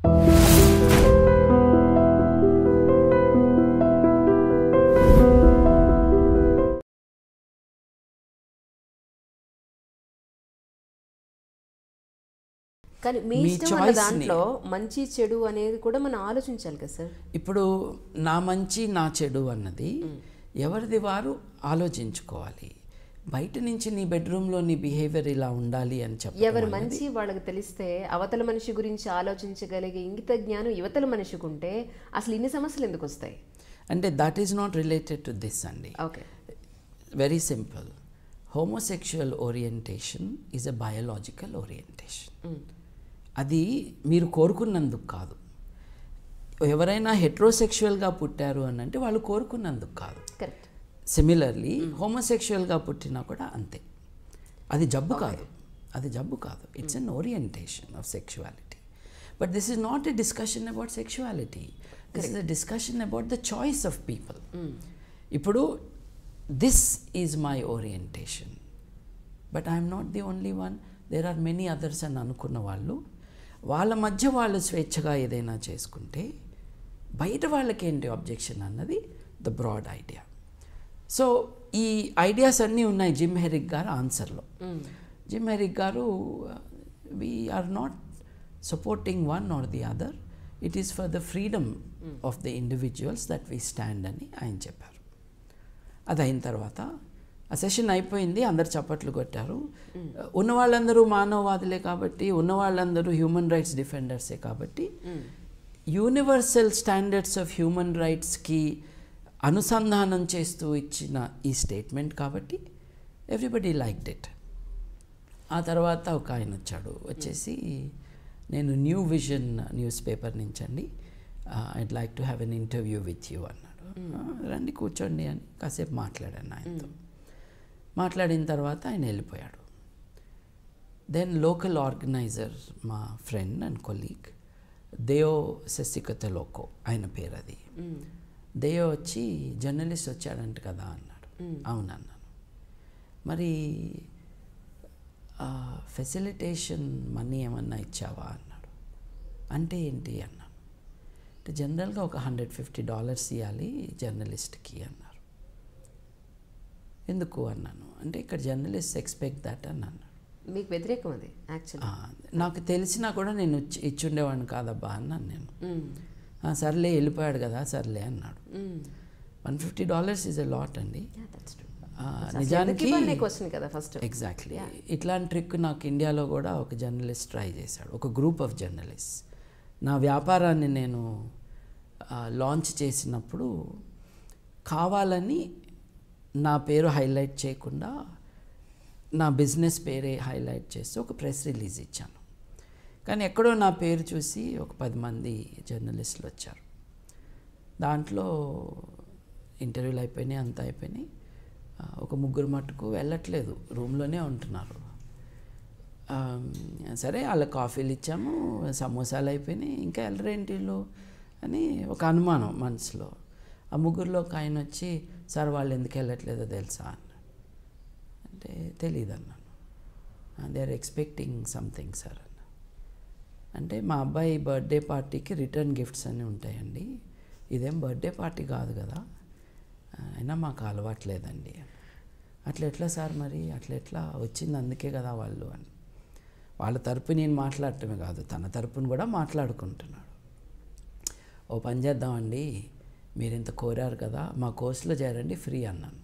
కానీ మీ మీ ఇష్టం అన్న choice ని- దాంట్లో మంచి చెడు అనేది కూడా మనం ఆలోచించాలి కదా సార్ ఇప్పుడు నా మంచి నా చెడు అన్నది ఎవరిది వారు ఆలోచించుకోవాలి బయట నుంచి నీ బెడ్రూమ్లో నీ బిహేవియర్ ఇలా ఉండాలి అని చెప్పి ఎవరి మంచి వాళ్ళకి తెలిస్తే అవతల మనిషి గురించి ఆలోచించగలిగే ఇంగిత జ్ఞానం యువతల మనిషికి ఉంటే అసలు ఇన్ని సమస్యలు ఎందుకు వస్తాయి అంటే that is not related to this అండి okay very simple homosexual orientation is a biological orientation అది మీరు కోరుకున్నందుకు కాదు ఎవరైనా హెట్రోసెక్షువల్గా పుట్టారు అని అంటే వాళ్ళు కోరుకున్నందుకు కాదు కరెక్ట్ సిమిలర్లీ హోమోసెక్షువల్గా పుట్టినా కూడా అంతే అది జబ్బు కాదు అది జబ్బు కాదు it's an orientation of sexuality but this is not a discussion about sexuality this is a discussion about the choice of people ఇప్పుడు this is my orientation but I'm not the only one there are many others అని అనుకున్న వాళ్ళు వాళ్ళ మధ్య వాళ్ళు స్వేచ్ఛగా ఏదైనా చేసుకుంటే బయట వాళ్ళకేంటి అబ్జెక్షన్ అన్నది ద బ్రాడ్ ఐడియా సో ఈ ఐడియాస్ అన్నీ ఉన్నాయి జిమ్ హెరిక్ గారు ఆన్సర్లో Jim Herrick garu we're not supporting one or the other it is for the freedom of the individuals that we stand అని ఆయన చెప్పారు అది అయిన తర్వాత ఆ సెషన్ అయిపోయింది అందరు చప్పట్లు కొట్టారు ఉన్న వాళ్ళందరూ మానవవాదులే కాబట్టి ఉన్న వాళ్ళందరూ హ్యూమన్ రైట్స్ డిఫెండర్సే కాబట్టి యూనివర్సల్ స్టాండర్డ్స్ ఆఫ్ హ్యూమన్ రైట్స్కి అనుసంధానం చేస్తూ ఇచ్చిన ఈ స్టేట్మెంట్ కాబట్టి ఎవ్రీబడి లైక్డ్ ఇట్ ఆ తర్వాత ఒక ఆయన వచ్చాడు వచ్చేసి నేను న్యూ విజన్ న్యూస్ పేపర్ నుంచి అండి I'd like to have an interview with you అన్నాడు "ఆ, రండి కూర్చోండి అని కాసేపు మాట్లాడాను ఆయనతో మాట్లాడిన తర్వాత ఆయన వెళ్ళిపోయాడు దెన్ లోకల్ ఆర్గనైజర్ మా ఫ్రెండ్ అండ్ కొలీగ్ దేయో శశికత లోకో ఆయన పేరు అది దేయో వచ్చి జర్నలిస్ట్ వచ్చాడంట కదా అన్నాడు అవునన్నాను మరి ఫెసిలిటేషన్ మనీ ఏమన్నా ఇచ్చావా అన్నాడు అంటే ఏంటి అన్నాను అంటే జనరల్గా ఒక హండ్రెడ్ ఫిఫ్టీ డాలర్స్ ఇవ్వాలి జర్నలిస్ట్కి అన్నారు ఎందుకు అన్నాను అంటే ఇక్కడ జర్నలిస్ట్ ఎక్స్పెక్ట్ దట్ అని అన్నాడు మీకు వ్యతిరేకం అది యాక్చువల్లీ "ఆ, నాకు తెలిసినా కూడా నేను ఇచ్చి- ఇచ్చుండేవాడిని కాదబ్బా అన్నాను నేను "ఆ, సర్లే వెళ్ళిపోయాడు కదా సర్లే అన్నాడు one fifty dollars is a lot అండి ఆ, నిజానికి క్వశ్చన్ కదా ఫస్ట్ ఎగ్జాక్ట్లీ ఇట్లాంటి ట్రిక్ నాకు ఇండియాలో కూడా ఒక జర్నలిస్ట్ ట్రై చేశాడు ఒక గ్రూప్ ఆఫ్ జర్నలిస్ట్ నా వ్యాపారాన్ని నేను లాంచ్ చేసినప్పుడు కావాలని నా పేరు హైలైట్ చేయకుండా నా బిజినెస్ పేరే హైలైట్ చేసి ఒక ప్రెస్ రిలీజ్ ఇచ్చాను కానీ ఎక్కడో నా పేరు చూసి ఒక పది మంది జర్నలిస్టులు వచ్చారు దాంట్లో ఇంటర్వ్యూలు అయిపోయినాయి అంతా అయిపోయినాయి ఆ, ఒక ముగ్గురు మట్టుకు వెళ్ళట్లేదు రూమ్లోనే ఉంటున్నారు ఆ, సరే వాళ్ళ కాఫీలు ఇచ్చాము సమోసాలు అయిపోయినాయి ఇంకా వెళ్ళరేంటి వీళ్ళు అని ఒక అనుమానం మనసులో ఆ ముగ్గురులో ఒక ఆయన వచ్చి సార్ వాళ్ళు ఎందుకు వెళ్ళట్లేదో తెలుసా అన్నాడు అంటే తెలియదు అన్నాను they are expecting something sir అన్న అంటే మా అబ్బాయి బర్త్డే పార్టీకి రిటర్న్ గిఫ్ట్స్ అన్నీ ఉంటాయండి ఇదేం బర్త్డే పార్టీ కాదు కదా అయినా మాకు అలవాట్లేదండి అట్లా ఎట్లా సార్ మరి అట్లా ఎట్లా వచ్చింది అందుకే కదా వాళ్ళు అని వాళ్ళ తరపు నేను మాట్లాడటమే కాదు తన తరపున కూడా మాట్లాడుకుంటున్నాడు ఓ పని చేద్దామండి మీరు ఇంత కోరారు కదా మా కోర్సులో చేరండి ఫ్రీ అన్నాను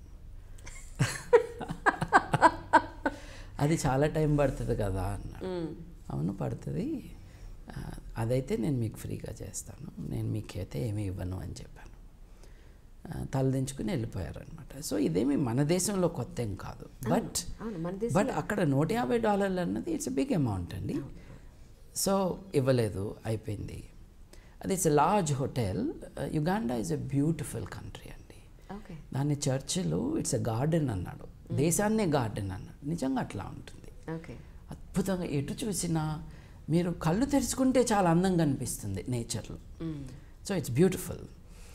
అది చాలా టైం పడుతుంది కదా అన్నాడు అవును పడుతుంది ఆ, అదైతే నేను మీకు ఫ్రీగా చేస్తాను నేను మీకైతే ఏమీ ఇవ్వను అని చెప్పాను ఆ, తలదించుకుని వెళ్ళిపోయారనమాట సో ఇదేమి మన దేశంలో కొత్త ఏం కాదు బట్ అవును మన దేశం బట్ అక్కడ నూట యాభై డాలర్లు అన్నది ఇట్స్ బిగ్ అమౌంట్ అండి సో ఇవ్వలేదు అయిపోయింది అది it's large hotel Uganda is a beautiful country అండి ఓకే దాన్ని చర్చిలు ఇట్స్ ఎ గార్డెన్ అన్నాడు దేశాన్నే గార్డెన్ అన్నాడు నిజంగా అట్లా ఉంటుంది ఓకే అద్భుతంగా ఎటు చూసినా మీరు కళ్ళు తెరుచుకుంటే చాలా అందంగా అనిపిస్తుంది నేచర్లో సో ఇట్స్ బ్యూటిఫుల్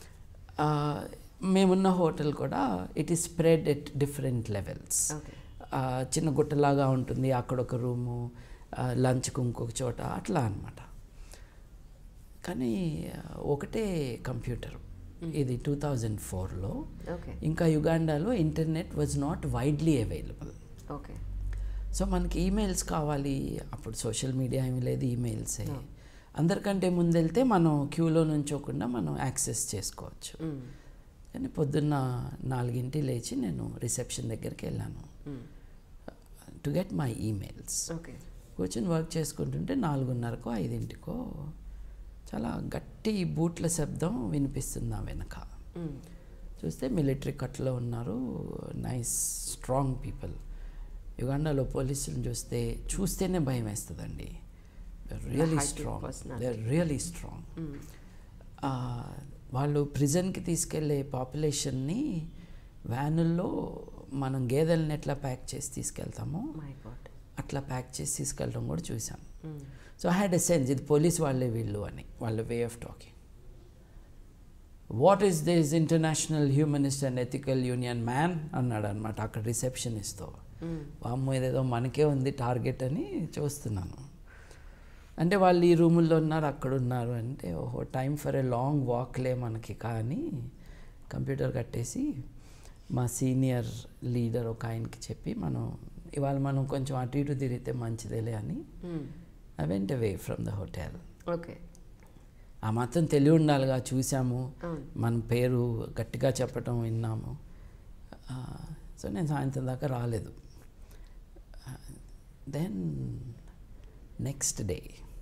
మేమున్న హోటల్ కూడా it is spread at different levels okay చిన్న గుట్టలాగా ఉంటుంది అక్కడ ఒక రూము లంచ్కి ఇంకొక చోట అట్లా అనమాట కానీ ఆ, ఒకటే కంప్యూటర్ ఇది టూ థౌజండ్ ఫోర్లో ఓకే ఇంకా యుగాండాలో internet was not widely available okay so మనకి ఈమెయిల్స్ కావాలి అప్పుడు సోషల్ మీడియా ఏమీ లేదు ఈమెయిల్సే అందరికంటే ముందెళ్తే మనం క్యూలో నుంచోకుండా మనం యాక్సెస్ చేసుకోవచ్చు కానీ పొద్దున్న నాలుగింటి లేచి నేను రిసెప్షన్ దగ్గరికి వెళ్ళాను to get my emails okay కూర్చొని వర్క్ చేసుకుంటుంటే నాలుగున్నరకో ఐదింటికో చాలా గట్టి బూట్ల శబ్దం వినిపిస్తుంది నా వెనక చూస్తే మిలిటరీ కట్లో ఉన్నారు నైస్ స్ట్రాంగ్ పీపుల్ యుగాండాలో పోలీసులను చూస్తే చూస్తేనే భయం వేస్తుందండి really high-tech strong personality. They really strong వాళ్ళు ప్రిజన్కి తీసుకెళ్లే పాపులేషన్ని వ్యానుల్లో మనం గేదెలను ఎట్లా ప్యాక్ చేసి తీసుకెళ్తామో మై గాడ్ అట్లా ప్యాక్ చేసి తీసుకెళ్ళడం కూడా చూసాం so I had a sense ఇది పోలీస్ వాళ్ళే వీళ్ళు అని వాళ్ళ way of talking what is this International Humanist and Ethical Union man అన్నాడు అనమాట అక్కడ రిసెప్షనిస్ట్తో వామ్మో ఇదేదో మనకే ఉంది టార్గెట్ అని చూస్తున్నాను అంటే వాళ్ళు ఈ రూముల్లో ఉన్నారు అక్కడ ఉన్నారు అంటే ఓహో టైం ఫర్ ఎ లాంగ్ వాక్లే మనకి కానీ కంప్యూటర్ కట్టేసి మా సీనియర్ లీడర్ ఒక ఆయనకి చెప్పి మనం ఇవాళ మనం కొంచెం అటు ఇటు తిరిగితే మంచిదేలే అని I went away from the hotel okay ఆ మాత్రం తెలివి ఉండాలిగా చూసాము అవును. మన పేరు గట్టిగా చెప్పటం విన్నాము సో నేను సాయంత్రం దాకా రాలేదు then next day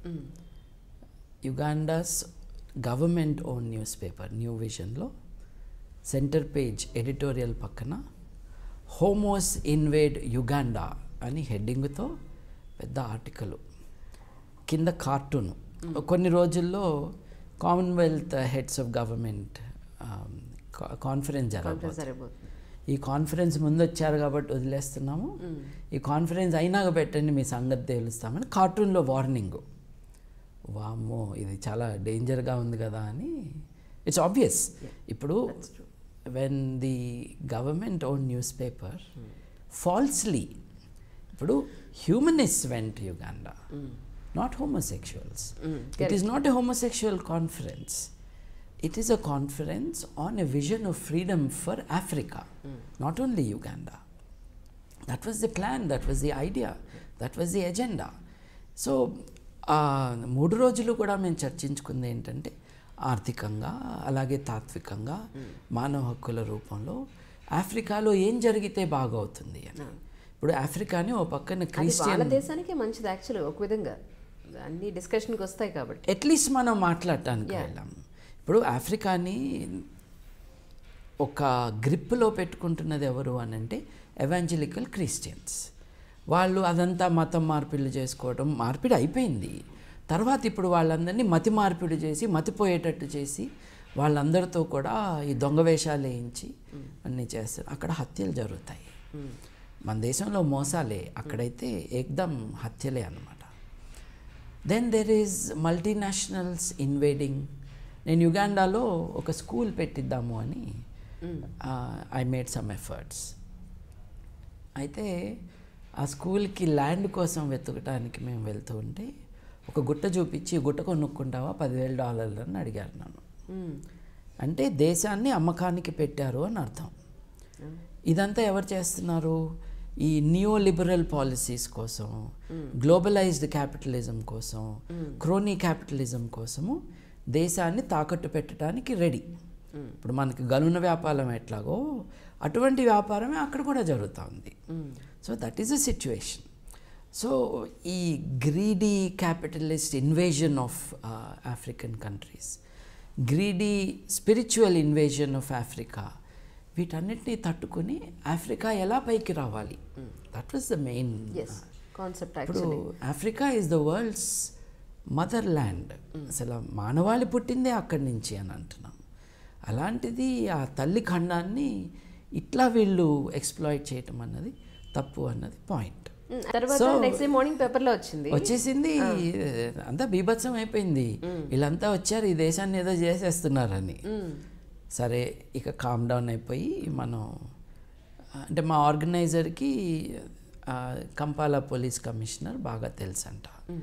Uganda's government own newspaper new విజన్లో సెంటర్ పేజ్ ఎడిటోరియల్ పక్కన హోమోస్ ఇన్వేడ్ యుగాండా అని హెడ్డింగ్తో పెద్ద ఆర్టికల్ కింద కార్టూన్ కొన్ని రోజుల్లో Commonwealth heads of government conference conference జరగబోతుంది జరగబోతుంది ఈ కాన్ఫరెన్స్ ముందు వచ్చారు కాబట్టి వదిలేస్తున్నాము ఈ కాన్ఫరెన్స్ అయినాక పెట్టండి మీ సంగతి తెలుస్తామని కార్టూన్లో వార్నింగ్ వామ్మో ఇది చాలా డేంజర్గా ఉంది కదా అని ఇట్స్ ఆబ్వియస్ ఇప్పుడు when the government own newspaper falsely ఇప్పుడు humanist went Uganda not homosexuals it is not a homosexual conference it is a conference on a vision of freedom for Africa, not only Uganda. That was the plan, that was the idea, that was the agenda. So ఆ మూడు రోజులు కూడా మేము చర్చించుకుంది ఏంటంటే ఆర్థికంగా అలాగే తాత్వికంగా మానవ హక్కుల రూపంలో ఆఫ్రికాలో ఏం జరిగితే బాగవుతుంది అని ఇప్పుడు ఆఫ్రికాని ఓ పక్కన అది వాళ్ళ క్రిస్టియన్ దేశానికే మంచిది యాక్చువల్ ఒక విధంగా అన్ని డిస్కషన్కి వస్తాయి కాబట్టి అట్లీస్ట్ మనం మాట్లాడటానికి వెళ్ళాం ఇప్పుడు ఆఫ్రికాని ఒక గ్రిప్లో పెట్టుకుంటున్నది ఎవరు అని అంటే ఎవాంజలికల్ క్రిస్టియన్స్ వాళ్ళు అదంతా మతం మార్పిడి చేసుకోవడం మార్పిడి అయిపోయింది తర్వాత ఇప్పుడు వాళ్ళందరినీ మతి మార్పిడి చేసి మతిపోయేటట్టు చేసి వాళ్ళందరితో కూడా ఈ దొంగ వేషాలు వేయించి అన్నీ చేస్తారు అక్కడ హత్యలు జరుగుతాయి మన దేశంలో మోసాలే అక్కడైతే ఏకదం హత్యలే అన్నమాట then there is multinationals invading నేను యుగాండాలో ఒక స్కూల్ పెట్టిద్దాము అని ఐ మేడ్ సమ్ ఎఫర్ట్స్ అయితే ఆ స్కూల్కి ల్యాండ్ కోసం వెతకడానికి మేము వెళ్తూ ఉంటే ఒక గుట్ట చూపించి "ఈ గుట్ట కొనుక్కుంటావా పదివేల డాలర్లు అని అడిగారు నన్ను అంటే దేశాన్ని అమ్మకానికి పెట్టారు అని అర్థం ఇదంతా ఎవరు చేస్తున్నారు ఈ నియో లిబరల్ పాలసీస్ కోసం గ్లోబలైజ్డ్ క్యాపిటలిజం కోసం క్రోనీ క్యాపిటలిజం కోసము దేశాన్ని తాకట్టు పెట్టడానికి రెడీ ఇప్పుడు మనకి గనున వ్యాపారం ఎట్లాగో అటువంటి వ్యాపారమే అక్కడ కూడా జరుగుతూ ఉంది so that is a situation so ఈ greedy capitalist invasion of African countries greedy spiritual invasion of Africa వీటన్నిటిని తట్టుకుని ఆఫ్రికా ఎలా పైకి రావాలి that was the main S concept ఇప్పుడు actually Africa is the world's mother land అసలు మానవాళి పుట్టిందే అక్కడి నుంచి అని అంటున్నాం అలాంటిది ఆ తల్లి ఖండాన్ని ఇట్లా వీళ్ళు ఎక్స్ప్లాయిట్ చేయటం అన్నది తప్పు అన్నది పాయింట్ తర్వాత So- నెక్స్ట్ డే మార్నింగ్ పేపర్లో వచ్చింది వచ్చేసింది అంతా బీభత్సం అయిపోయింది వీళ్ళంతా వచ్చారు ఈ దేశాన్ని ఏదో చేసేస్తున్నారని సరే ఇక కామ్ డౌన్ అయిపోయి మనం అంటే మా ఆర్గనైజర్కి కంపాలా పోలీస్ కమిషనర్ బాగా తెలుసంట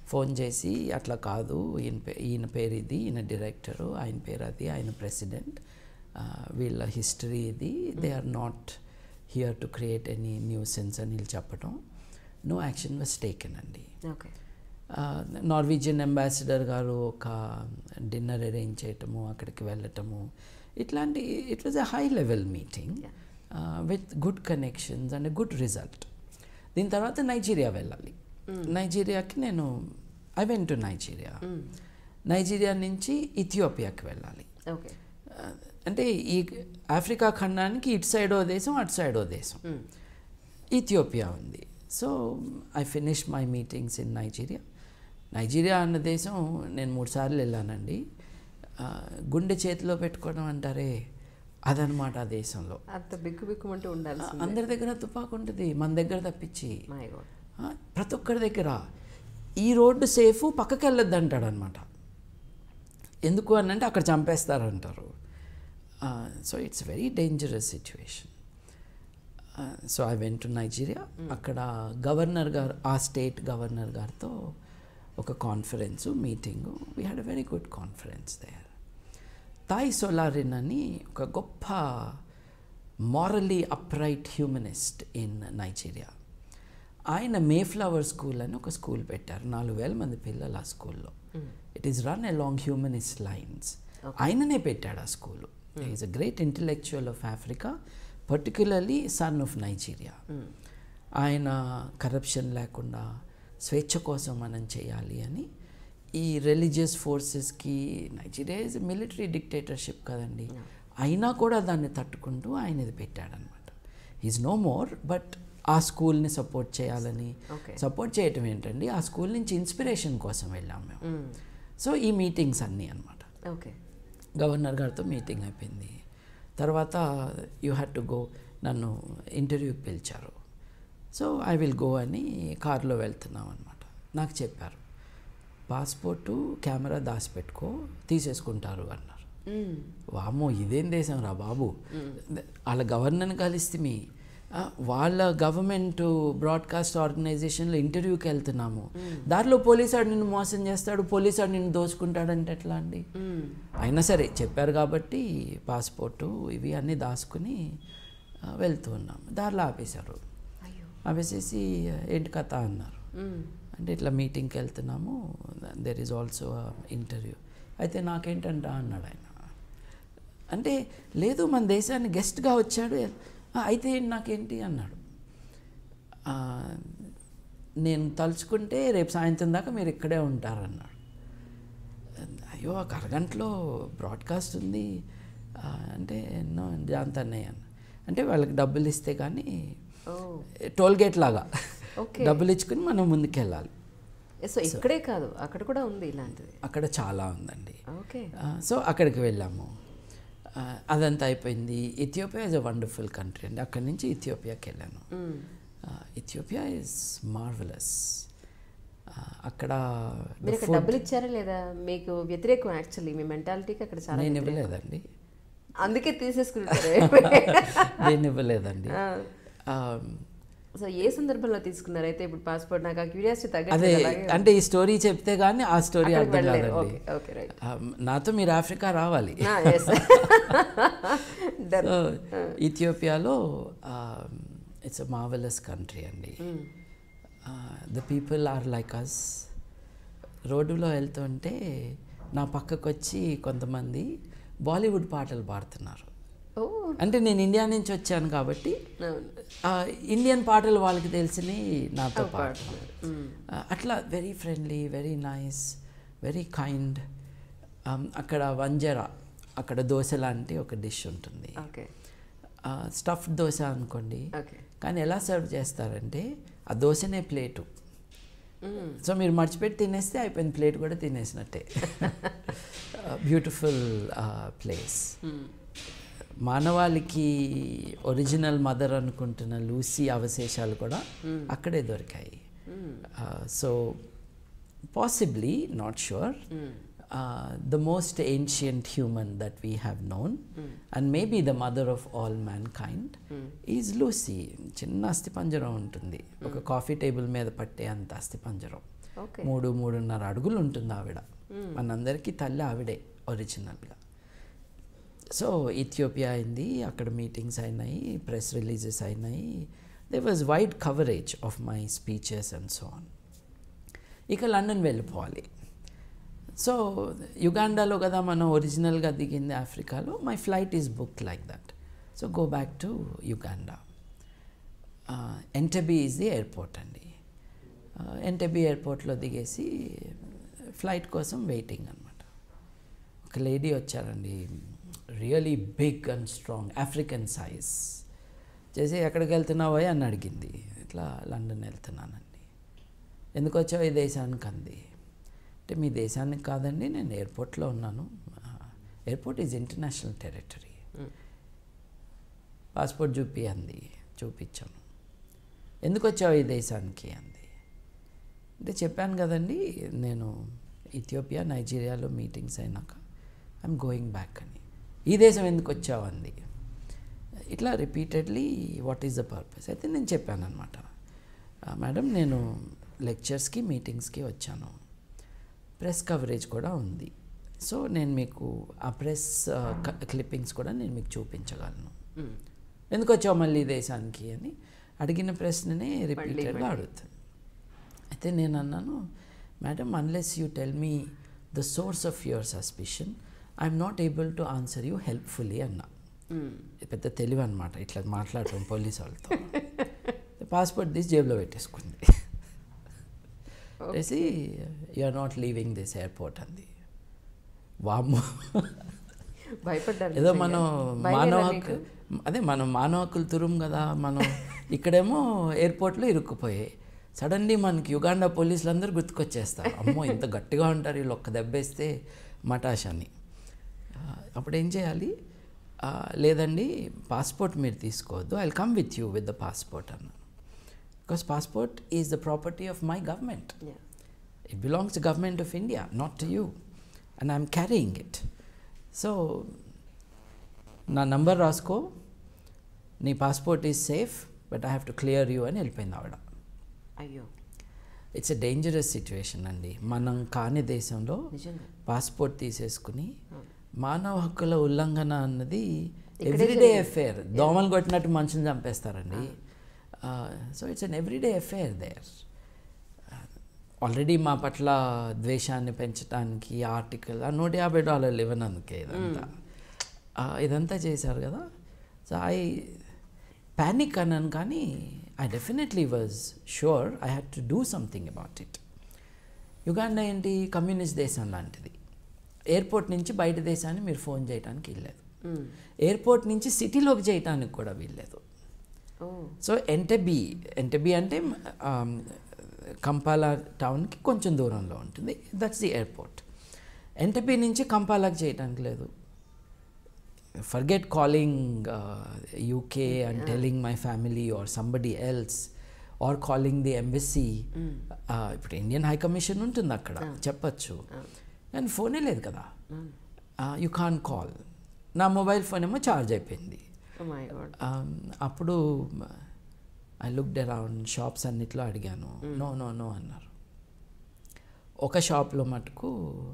ఫోన్ చేసి అట్లా కాదు ఈయన పే ఈయన పేరు ఇది ఈయన డైరెక్టరు ఆయన పేరు అది ఆయన ప్రెసిడెంట్ వీళ్ళ హిస్టరీ ఇది they are not here to create any new sense అని వీళ్ళు చెప్పడం నో యాక్షన్ వాస్ టేకెన్ అండి ఓకే నార్వీజియన్ అంబాసిడర్ గారు ఒక డిన్నర్ అరేంజ్ చేయటము అక్కడికి వెళ్ళటము ఇట్లాంటి it was a high level meeting with good connections and good result దీని తర్వాత నైజీరియా వెళ్ళాలి నైజీరియాకి నేను I went to Nigeria Nigeria నుంచి ఇథియోపియాకి వెళ్ళాలి ఓకే Uh, అంటే ఈ ఆఫ్రికా ఖండానికి ఇటు సైడ్ ఓ దేశం అటు సైడ్ ఓ దేశం ఇథియోపియా ఉంది so I finish my meetings in Nigeria Nigeria అన్న దేశం నేను మూడు సార్లు వెళ్ళానండి ఆ, గుండె చేతిలో పెట్టుకోవడం అంటారే అదనమాట ఆ దేశంలో అంత బిక్కు బిక్కుమంటూ ఉండాలి ఆ, అందరి దగ్గర తుపాకు ఉంటుంది మన దగ్గర తప్పించి మై గాడ్ ఆ, ప్రతి ఒక్కరి దగ్గర ఈ రోడ్డు సేఫ్ పక్కకి వెళ్ళొద్దు అంటాడు అనమాట ఎందుకు అని అంటే అక్కడ చంపేస్తారంటారు so it's very dangerous situation so I went to Nigeria అక్కడ గవర్నర్ గారు ఆ స్టేట్ గవర్నర్ గారితో ఒక conference meeting we had a very good conference there Tai Solarin అని ఒక గొప్ప morally upright humanist in Nigeria ఆయన మేఫ్లవర్ స్కూల్ అని ఒక స్కూల్ పెట్టారు నాలుగు వేల మంది పిల్లలు ఆ స్కూల్లో it is run along humanist lines ఆయననే పెట్టాడు ఆ school is a great intellectual of Africa particularly son of Nigeria ఆయన కరప్షన్ లేకుండా స్వేచ్ఛ కోసం మనం చేయాలి అని ఈ రిలీజియస్ ఫోర్సెస్కి నైజీరియా ఇస్ మిలిటరీ డిక్టేటర్షిప్ కదండి అయినా కూడా దాన్ని తట్టుకుంటూ ఆయన ఇది పెట్టాడనమాట ఈజ్ నో మోర్ బట్ ఆ స్కూల్ని సపోర్ట్ చేయాలని Okay. సపోర్ట్ చేయటం ఏంటండి ఆ స్కూల్ నుంచి ఇన్స్పిరేషన్ కోసం వెళ్ళాం మేము సో ఈ మీటింగ్స్ అన్నీ అనమాట ఓకే గవర్నర్ గారితో మీటింగ్ అయిపోయింది తర్వాత యూ హ్యాడ్ టు గో నన్ను ఇంటర్వ్యూకి పిలిచారు సో ఐ విల్ గో అని కార్లో వెళ్తున్నాం అనమాట నాకు చెప్పారు పాస్పోర్టు కెమెరా దాచిపెట్టుకో తీసేసుకుంటారు అన్నారు వామ్మో ఇదేం దేశం రా బాబు వాళ్ళ గవర్నర్ని కలిస్తే మీ ఆ, వాళ్ళ గవర్నమెంట్ బ్రాడ్కాస్ట్ ఆర్గనైజేషన్లో ఇంటర్వ్యూకి వెళ్తున్నాము దారిలో పోలీసాడు నిన్ను మోసం చేస్తాడు పోలీసాడు నిన్ను దోచుకుంటాడంటే ఎట్లా అండి అయినా సరే చెప్పారు కాబట్టి పాస్పోర్టు ఇవి అన్నీ దాచుకుని ఆ, వెళ్తూ ఉన్నాం దారిలో ఆపేశారు అయ్యో ఆపేసేసి ఏంటి కథ అన్నారు అంటే ఇట్లా మీటింగ్కి వెళ్తున్నాము దెర్ ఈజ్ ఆల్సో ఇంటర్వ్యూ అయితే నాకేంటంట అన్నాడు ఆయన అంటే లేదు మన దేశాన్ని గెస్ట్గా వచ్చాడు "ఆ, అయితే ఏంటి నాకేంటి అన్నాడు "ఆ, నేను తలుచుకుంటే రేపు సాయంత్రం దాకా మీరు ఇక్కడే ఉంటారన్నాడు అయ్యో ఒక అరగంటలో బ్రాడ్కాస్ట్ ఉంది ఆ, అంటే ఎన్నో జాంతన్నయ్య అన్న అంటే వాళ్ళకి డబ్బులు ఇస్తే కానీ ఓ టోల్ గేట్ లాగా Okay. డబ్బులు ఇచ్చుకుని మనం ముందుకెళ్ళాలి సో ఇక్కడే కాదు అక్కడ కూడా ఉంది ఇలాంటిది అక్కడ చాలా ఉందండి ఓకే ఆ, సో అక్కడికి వెళ్ళాము ఆ, అదంతా అయిపోయింది Ethiopia is a wonderful country అండి అక్కడి నుంచి ఇథియోపియాకి వెళ్ళాను ఇథియోపియా ఇస్ మార్వలస్ అక్కడ the మీరు అక్కడ food- డబ్బులు ఇచ్చారా లేదా మీకు వ్యతిరేకం యాక్చువల్లీ మీ మెంటాలిటీకి అక్కడ చాలా నేను వ్యతిరేకం. ఇవ్వలేదండి అందుకే తీసేసుకుంటారు నేను ఇవ్వలేదండి ఆ, సో ఏ సందర్భంలో తీసుకున్నారు అయితే ఇప్పుడు పాస్పోర్ట్ నాకు ఆ క్యూరియాసిటీ అదే తగ్గట్లేదు అంటే ఈ స్టోరీ చెప్తే కానీ ఆ స్టోరీ అక్కడికి అర్థం వెళ్ళలేరు. కాదండి ఓకే ఓకే రైట్ ఆ, నాతో మీరు ఆఫ్రికా రావాలి సో ఇథియోపియాలో ఇట్స్ అ మార్వెలస్ కంట్రీ అండి the people are like us రోడ్డులో వెళ్తుంటే నా పక్కకు వచ్చి కొంతమంది బాలీవుడ్ పాటలు పాడుతున్నారు ఓ అంటే నేను ఇండియా నుంచి వచ్చాను కాబట్టి అవును ఆ, ఇండియన్ పాటలు వాళ్ళకి తెలిసినవి నాతో పాడుతున్నారు పాడుతున్నారు. మ్మ్. ఆ, అట్లా very friendly very nice very kind అక్కడ వంజరా అక్కడ దోశ లాంటి ఒక డిష్ ఉంటుంది ఓకే స్టఫ్డ్ దోశ అనుకోండి ఓకే కానీ ఎలా సర్వ్ చేస్తారంటే ఆ దోశనే ప్లేటు సో మీరు మర్చిపెట్టి తినేస్తే అయిపోయిన ప్లేట్ కూడా తినేసినట్టే బ్యూటిఫుల్ ప్లేస్ మానవాళికి ఒరిజినల్ మదర్ అనుకుంటున్న లూసీ అవశేషాలు కూడా అక్కడే దొరికాయి so possibly not sure the most ancient human that we have known and maybe the mother of all mankind is Lucy చిన్న అస్థిపంజరం ఉంటుంది ఒక కాఫీ టేబుల్ మీద పట్టే అంత అస్థిపంజరం ఓకే మూడు మూడున్నర అడుగులు ఉంటుంది ఆవిడ మనందరికీ తల్లి ఆవిడే ఒరిజినల్గా సో ఇథియోపియా అయింది అక్కడ మీటింగ్స్ అయినాయి ప్రెస్ రిలీజెస్ అయినాయి they was wide coverage of my speeches and so on ఇక లండన్ వెళ్ళిపోవాలి సో యుగాండాలో కదా మనం ఒరిజినల్గా దిగింది ఆఫ్రికాలో my flight is book like that so go back to Uganda Entebbe is the airport అండి ఎంటబీ ఎయిర్పోర్ట్లో దిగేసి ఫ్లైట్ కోసం వెయిటింగ్ అనమాట ఒక లేడీ వచ్చారండి really big and strong African size చేసి ఎక్కడికి వెళ్తున్నావో అని అడిగింది ఇట్లా లండన్ వెళ్తున్నానండి ఎందుకు వచ్చావు ఈ దేశానికి అంది అంటే మీ దేశానికి కాదండి నేను ఎయిర్పోర్ట్లో ఉన్నాను airport is international territory passport చూపి అంది చూపించాను ఎందుకు వచ్చావు ఈ దేశానికి అంది అంటే చెప్పాను కదండి నేను ఇథియోపియా నైజీరియాలో మీటింగ్స్ అయినాక ఐఎమ్ గోయింగ్ బ్యాక్ అని ఈ దేశం ఎందుకు వచ్చావు అంది ఇట్లా repeatedly what is the purpose అయితే నేను చెప్పాను అనమాట మేడం నేను లెక్చర్స్కి మీటింగ్స్కి వచ్చాను ప్రెస్ కవరేజ్ కూడా ఉంది సో నేను మీకు ఆ ప్రెస్ క్లిప్పింగ్స్ కూడా నేను మీకు చూపించగలను ఎందుకు వచ్చావు మళ్ళీ ఈ దేశానికి అని అడిగిన ప్రశ్ననే రిపీటెడ్గా అడుగుతాను అయితే నేను అన్నాను madam unless you tell me the source of your suspicion I'm not able to answer you helpfully అన్నా ఇది పెద్ద తెలివి అనమాట ఇట్లా మాట్లాడటం పోలీస్ వాళ్ళతో పాస్పోర్ట్ తీసి జేబులో పెట్టేసుకుంది వేసి you are not leaving this airport అంది వామ్మో భయపడ్డారు ఏదో నిజంగా. మనం భయం మానవ లేదా హక్కు అదే మనం మానవ హక్కులు తురుం కదా మనం ఇక్కడేమో ఎయిర్పోర్ట్లో ఇరుక్కుపోయాయి సడన్లీ మనకి యుగాండా పోలీసులు అందరూ గుర్తుకొచ్చేస్తారు అమ్మో ఇంత గట్టిగా ఉంటారు వీళ్ళు ఒక్క దెబ్బేస్తే మటాష్ అని ఆ, అప్పుడు ఏం చేయాలి ఆ, లేదండి పాస్పోర్ట్ మీరు తీసుకోవద్దు I come with you with the passport అన్నాను because passport is the property of my government Yeah. It belongs to government of India, not to you. And I'm carrying it. So, నా number రాసుకో నీ passport is safe but I have to clear you అని వెళ్ళిపోయింది ఆవిడ అయ్యో it's a dangerous situation అండి మనం కాని దేశంలో నిజంగా పాస్పోర్ట్ తీసేసుకుని మానవ హక్కుల ఉల్లంఘన అన్నది ఇక్కడే ఎవ్రీడే జరిగింది. అఫేర్ దోమలు కొట్టినట్టు మనుషులు చంపేస్తారండి so it's an everyday affair there already మా పట్ల ద్వేషాన్ని పెంచడానికి ఆర్టికల్ ఆ నూట యాభై డాలర్లు ఇవ్వనందుకే ఇదంతా ఆ, ఇదంతా చేశారు కదా సో ఐ ప్యానిక్ అన్నాను కానీ I definitely was sure I had to do something about it Uganda ఏంటి కమ్యూనిస్ట్ దేశం లాంటిది ఎయిర్పోర్ట్ నుంచి బయట దేశాన్ని మీరు ఫోన్ చేయడానికి వీల్లేదు ఎయిర్పోర్ట్ నుంచి సిటీలోకి చేయడానికి కూడా వీల్లేదు ఓ సో ఎంటబీ ఎంటబీ అంటే ఆమ్, కంపాలా టౌన్కి కొంచెం దూరంలో ఉంటుంది దట్స్ ది ఎయిర్పోర్ట్ ఎంటబీ నుంచి కంపాలాకి చేయడానికి లేదు forget calling UK and telling my family or somebody else or calling the embassy ఇప్పుడు ఇండియన్ హై కమిషన్ ఉంటుంది అక్కడ చెప్పచ్చు కానీ ఫోనే లేదు కదా యూ కాన్ కాల్ నా మొబైల్ ఫోన్ ఏమో ఛార్జ్ అయిపోయింది మై గాడ్ Um, అప్పుడు ఐ లుక్డ్ అరౌండ్ షాప్స్ అన్నిట్లో అడిగాను నో నో నో అన్నారు ఒక షాప్లో మటుకు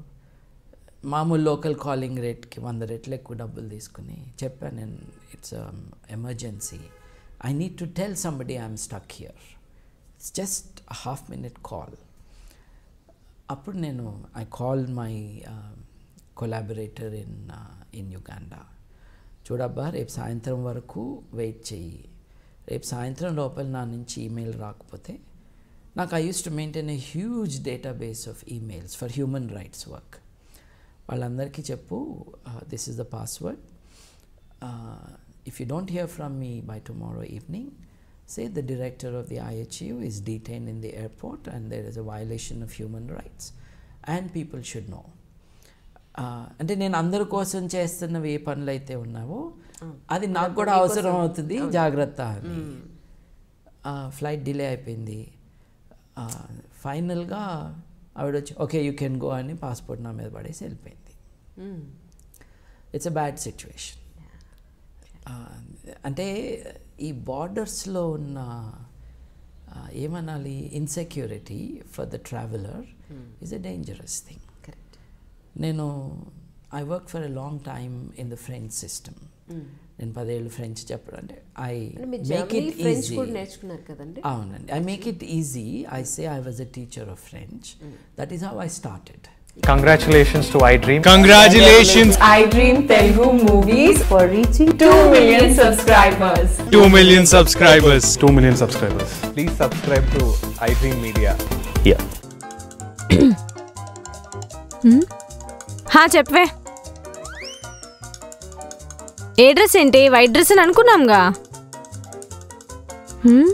మామూలు లోకల్ కాలింగ్ రేట్కి వంద రెట్లు ఎక్కువ డబ్బులు తీసుకుని చెప్పాను నేను it's emergency I need to tell somebody I'm stuck here it's just half minute call అప్పుడు నేను I call my collaborator in in Uganda చూడబ్బా రేపు సాయంత్రం వరకు వెయిట్ చెయ్యి రేపు సాయంత్రం లోపల నా నుంచి ఈమెయిల్ రాకపోతే నాకు I use to maintain a huge database of emails for human rights work వాళ్ళందరికీ చెప్పు this is the password if you don't hear from me by tomorrow evening say the director of the IHU is detain in the airport and there is a violation of human rights and people should know అంటే నేను అందరి కోసం చేస్తున్నవి ఏ పనులు అయితే ఉన్నావో అది నాకు కూడా అవసరం అవుతుంది జాగ్రత్త అని ఫ్లైట్ డిలే అయిపోయింది ఫైనల్గా ఆవిడ వచ్చి ఓకే యూ కెన్ గో అని పాస్పోర్ట్ నా మీద పడేసి వెళ్ళిపోయింది ఇట్స్ అ బ్యాడ్ సిచ్యువేషన్ అంటే ఈ బార్డర్స్లో ఉన్న ఏమనాలి insecurity for the traveller is a dangerous thing correct నేను I work for a long time in the French system నేను పదేళ్ళు ఫ్రెంచ్ చెప్పడం అంటే ఐ అంటే మీరు make Germany it French easy కూడా నేర్చుకున్నారు కదండి అవునండి I make it easy I say I was a teacher of French that is how I started Congratulations to iDream. Congratulations, iDream Telugu Movies for reaching 2 million subscribers. 2 million subscribers. 2 million subscribers. Please subscribe to iDream Media. Yeah. హా చెప్పవే ఏ dress ఏంటి white dress అని అనుకున్నాంగా హ్మ్?